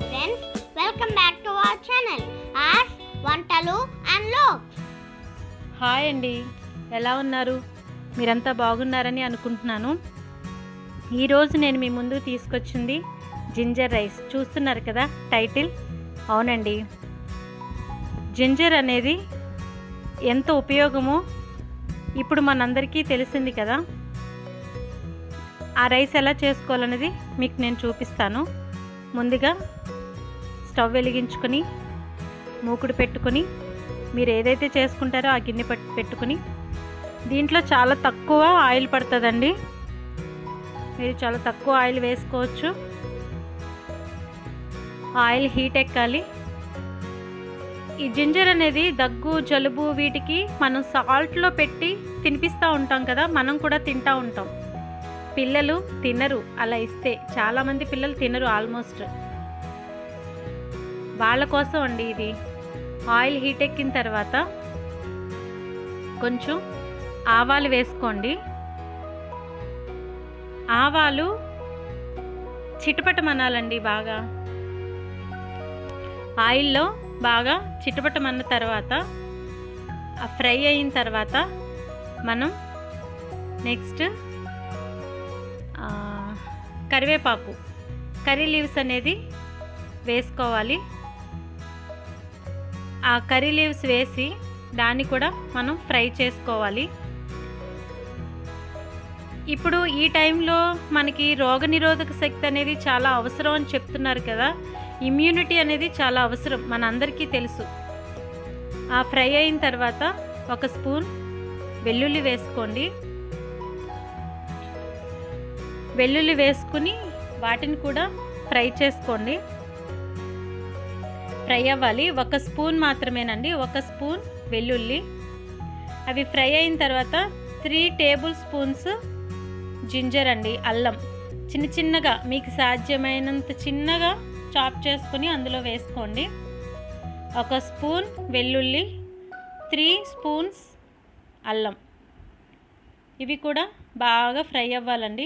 friends welcome back to our channel ఆస్ వంటలు and లోక్స్ hi అండి ఎలా ఉన్నారు మీరంతా బాగున్నారని అనుకుంటున్నాను ఈరోజు నేను మీ ముందుకు తీసుకొచ్చింది జింజర్ రైస్ చూస్తున్నారు కదా టైటిల్ అవునండి జింజర్ అనేది ఎంత ఉపయోగమో ఇప్పుడు మనందరికీ తెలిసింది కదా ఆ రైస్ ఎలా చేసుకోవాలనేది మీకు నేను చూపిస్తాను ముందుగా స్టవ్ వెలిగించుకొని మూకుడు పెట్టుకొని మీరు ఏదైతే చేసుకుంటారో ఆ గిన్నె పట్టు పెట్టుకుని దీంట్లో చాలా తక్కువ ఆయిల్ పడుతుందండి మీరు చాలా తక్కువ ఆయిల్ వేసుకోవచ్చు ఆయిల్ హీట్ ఎక్కాలి ఈ జింజర్ అనేది దగ్గు జలుబు వీటికి మనం సాల్ట్లో పెట్టి తినిపిస్తూ ఉంటాం కదా మనం కూడా తింటూ ఉంటాం పిల్లలు తినరు అలా ఇస్తే చాలామంది పిల్లలు తినరు ఆల్మోస్ట్ వాళ్ళ కోసం అండి ఇది ఆయిల్ హీట్ ఎక్కిన తర్వాత కొంచెం ఆవాలు వేసుకోండి ఆవాలు చిటపటమనాలండి బాగా ఆయిల్లో బాగా చిటపటమన్న తర్వాత ఆ ఫ్రై అయిన తర్వాత మనం నెక్స్ట్ కరివేపాకు కర్రీ లీవ్స్ అనేది వేసుకోవాలి ఆ కర్రీ లీవ్స్ వేసి దాన్ని కూడా మనం ఫ్రై చేసుకోవాలి ఇప్పుడు ఈ టైంలో మనకి రోగనిరోధక శక్తి అనేది చాలా అవసరం అని చెప్తున్నారు కదా ఇమ్యూనిటీ అనేది చాలా అవసరం మన అందరికీ తెలుసు ఆ ఫ్రై అయిన తర్వాత ఒక స్పూన్ వెల్లుల్లి వేసుకోండి వెల్లుల్లి వేసుకుని వాటిని కూడా ఫ్రై చేసుకోండి ఫ్రై అవ్వాలి ఒక స్పూన్ మాత్రమేనండి ఒక స్పూన్ వెల్లుల్లి అవి ఫ్రై అయిన తర్వాత త్రీ టేబుల్ స్పూన్స్ జింజర్ అండి అల్లం చిన్న చిన్నగా మీకు సాధ్యమైనంత చిన్నగా చాప్ చేసుకుని అందులో వేసుకోండి ఒక స్పూన్ వెల్లుల్లి త్రీ స్పూన్స్ అల్లం ఇవి కూడా బాగా ఫ్రై అవ్వాలండి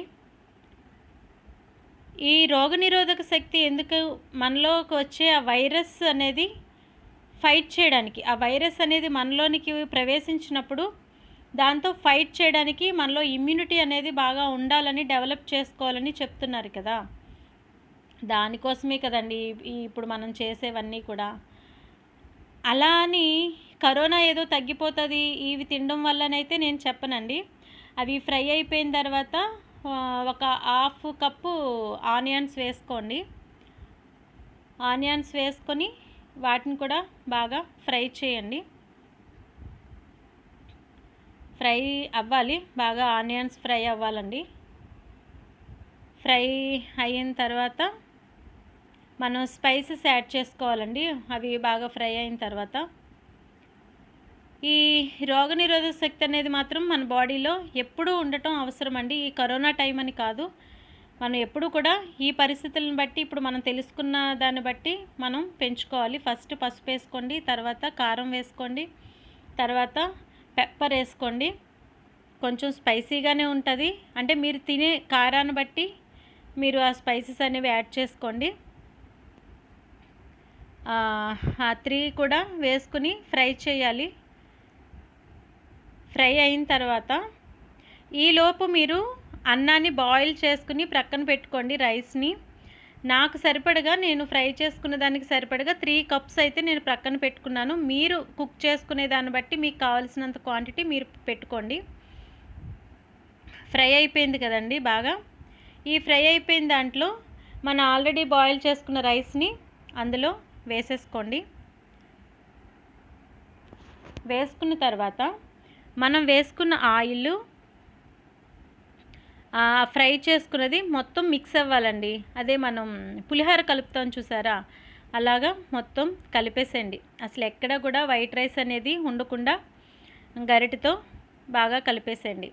ఈ రోగనిరోధక శక్తి ఎందుకు మనలోకి వచ్చే ఆ వైరస్ అనేది ఫైట్ చేయడానికి ఆ వైరస్ అనేది మనలోనికి ప్రవేశించినప్పుడు దాంతో ఫైట్ చేయడానికి మనలో ఇమ్యూనిటీ అనేది బాగా ఉండాలని డెవలప్ చేసుకోవాలని చెప్తున్నారు కదా దానికోసమే కదండి ఈ ఇప్పుడు మనం చేసేవన్నీ కూడా అలా అని కరోనా ఏదో తగ్గిపోతుంది ఇవి తినడం వల్లనైతే నేను చెప్పనండి అవి ఫ్రై అయిపోయిన తర్వాత ఒక హాఫ్ కప్పు ఆనియన్స్ వేసుకోండి ఆనియన్స్ వేసుకొని వాటిని కూడా బాగా ఫ్రై చేయండి ఫ్రై అవ్వాలి బాగా ఆనియన్స్ ఫ్రై అవ్వాలండి ఫ్రై అయిన తర్వాత మనం స్పైసెస్ యాడ్ చేసుకోవాలండి అవి బాగా ఫ్రై అయిన తర్వాత ఈ రోగనిరోధక శక్తి అనేది మాత్రం మన బాడీలో ఎప్పుడూ ఉండటం అవసరం అండి ఈ కరోనా టైం అని కాదు మనం ఎప్పుడు కూడా ఈ పరిస్థితులను బట్టి ఇప్పుడు మనం తెలుసుకున్న దాన్ని బట్టి మనం పెంచుకోవాలి ఫస్ట్ పసుపు వేసుకోండి తర్వాత కారం వేసుకోండి తర్వాత పెప్పర్ వేసుకోండి కొంచెం స్పైసీగానే ఉంటుంది అంటే మీరు తినే కారాన్ని బట్టి మీరు ఆ స్పైసెస్ అనేవి యాడ్ చేసుకోండి ఆ త్రీ కూడా వేసుకుని ఫ్రై చేయాలి ఫ్రై అయిన తర్వాత ఈలోపు మీరు అన్నాన్ని బాయిల్ చేసుకుని ప్రక్కన పెట్టుకోండి రైస్ని నాకు సరిపడగా నేను ఫ్రై చేసుకునే దానికి సరిపడగా త్రీ కప్స్ అయితే నేను ప్రక్కన పెట్టుకున్నాను మీరు కుక్ చేసుకునే దాన్ని బట్టి మీకు కావాల్సినంత క్వాంటిటీ మీరు పెట్టుకోండి ఫ్రై అయిపోయింది కదండి బాగా ఈ ఫ్రై అయిపోయిన దాంట్లో మనం ఆల్రెడీ బాయిల్ చేసుకున్న రైస్ని అందులో వేసేసుకోండి వేసుకున్న తర్వాత మనం వేసుకున్న ఆయిల్ ఫ్రై చేసుకున్నది మొత్తం మిక్స్ అవ్వాలండి అదే మనం పులిహోర కలుపుతాం చూసారా అలాగా మొత్తం కలిపేసేయండి అసలు ఎక్కడ కూడా వైట్ రైస్ అనేది ఉండకుండా గరిటతో బాగా కలిపేసేయండి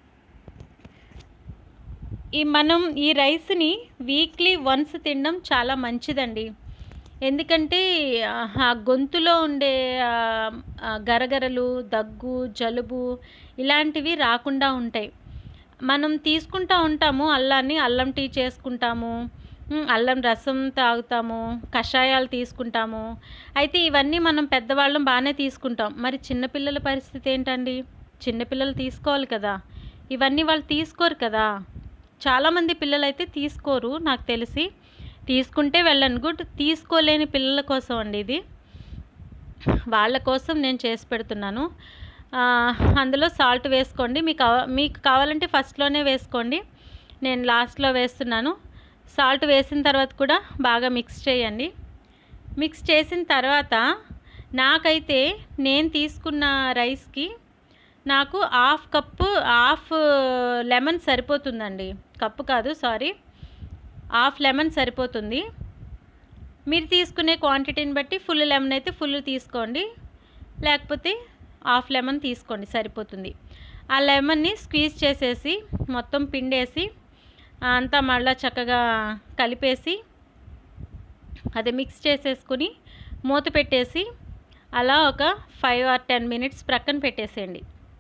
ఈ మనం ఈ రైస్ని వీక్లీ వన్స్ తినడం చాలా మంచిదండి ఎందుకంటే ఆ గొంతులో ఉండే గరగరలు దగ్గు జలుబు ఇలాంటివి రాకుండా ఉంటాయి మనం తీసుకుంటూ ఉంటాము అల్లాన్ని అల్లం టీ చేసుకుంటాము ఉమ్, అల్లం రసం తాగుతాము కషాయాలు తీసుకుంటాము అయితే ఇవన్నీ మనం పెద్దవాళ్ళం బాగానే తీసుకుంటాం మరి చిన్నపిల్లల పరిస్థితి ఏంటండి చిన్నపిల్లలు తీసుకోవాలి కదా ఇవన్నీ వాళ్ళు తీసుకోరు కదా చాలామంది పిల్లలు అయితే తీసుకోరు నాకు తెలిసి తీసుకుంటే వెళ్ళను గుడ్ తీసుకోలేని పిల్లల కోసం అండి ఇది వాళ్ళ కోసం నేను చేసి పెడుతున్నాను ఆ, అందులో సాల్ట్ వేసుకోండి మీకు కావ- మీకు కావాలంటే ఫస్ట్లోనే వేసుకోండి నేను లాస్ట్లో వేస్తున్నాను సాల్ట్ వేసిన తర్వాత కూడా బాగా మిక్స్ చేయండి మిక్స్ చేసిన తర్వాత నాకైతే నేను తీసుకున్న రైస్కి నాకు హాఫ్ కప్పు హాఫ్ లెమన్ సరిపోతుందండి కప్పు కాదు సారీ హాఫ్ లెమన్ సరిపోతుంది మీరు తీసుకునే క్వాంటిటీని బట్టి ఫుల్ లెమన్ అయితే ఫుల్ తీసుకోండి లేకపోతే హాఫ్ లెమన్ తీసుకోండి సరిపోతుంది ఆ లెమన్ని స్క్వీజ్ చేసేసి మొత్తం పిండేసి అంతా మళ్ళీ చక్కగా కలిపేసి అది మిక్స్ చేసేసుకుని మూత పెట్టేసి అలా ఒక ఫైవ్ ఆర్ టెన్ మినిట్స్ ప్రక్కన పెట్టేసేయండి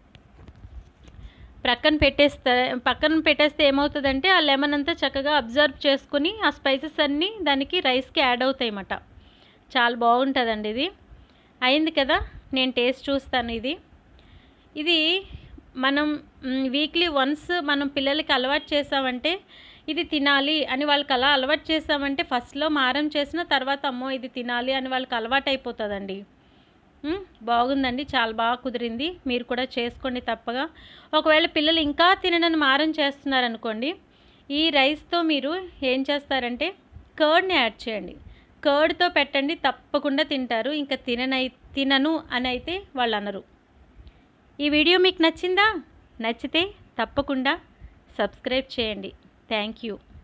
ప్రక్కన పెట్టేస్తే పక్కన పెట్టేస్తే ఏమవుతుందంటే ఆ లెమన్ అంతా చక్కగా అబ్జర్వ్ చేసుకుని ఆ స్పైసెస్ అన్నీ దానికి రైస్కి యాడ్ అవుతాయి అన్నమాట చాలా బాగుంటుందండి ఇది అయింది కదా నేను టేస్ట్ చూస్తాను ఇది ఇది మనం వీక్లీ వన్స్ మనం పిల్లలకి అలవాటు చేసామంటే ఇది తినాలి అని వాళ్ళకి అలా అలవాటు చేసామంటే ఫస్ట్లో మారం చేసిన తర్వాత అమ్మో ఇది తినాలి అని వాళ్ళకి అలవాటు అయిపోతుందండి మ్, బాగుందండి చాలా బాగా కుదిరింది మీరు కూడా చేసుకోండి తప్పగా ఒకవేళ పిల్లలు ఇంకా తిననని మారం చేస్తున్నారనుకోండి ఈ రైస్తో మీరు ఏం చేస్తారంటే కర్డ్ని యాడ్ చేయండి కర్డ్తో పెట్టండి తప్పకుండా తింటారు ఇంకా తిననై తినను అని అయితే వాళ్ళు అనరు ఈ వీడియో మీకు నచ్చిందా నచ్చితే తప్పకుండా సబ్స్క్రైబ్ చేయండి థ్యాంక్ యూ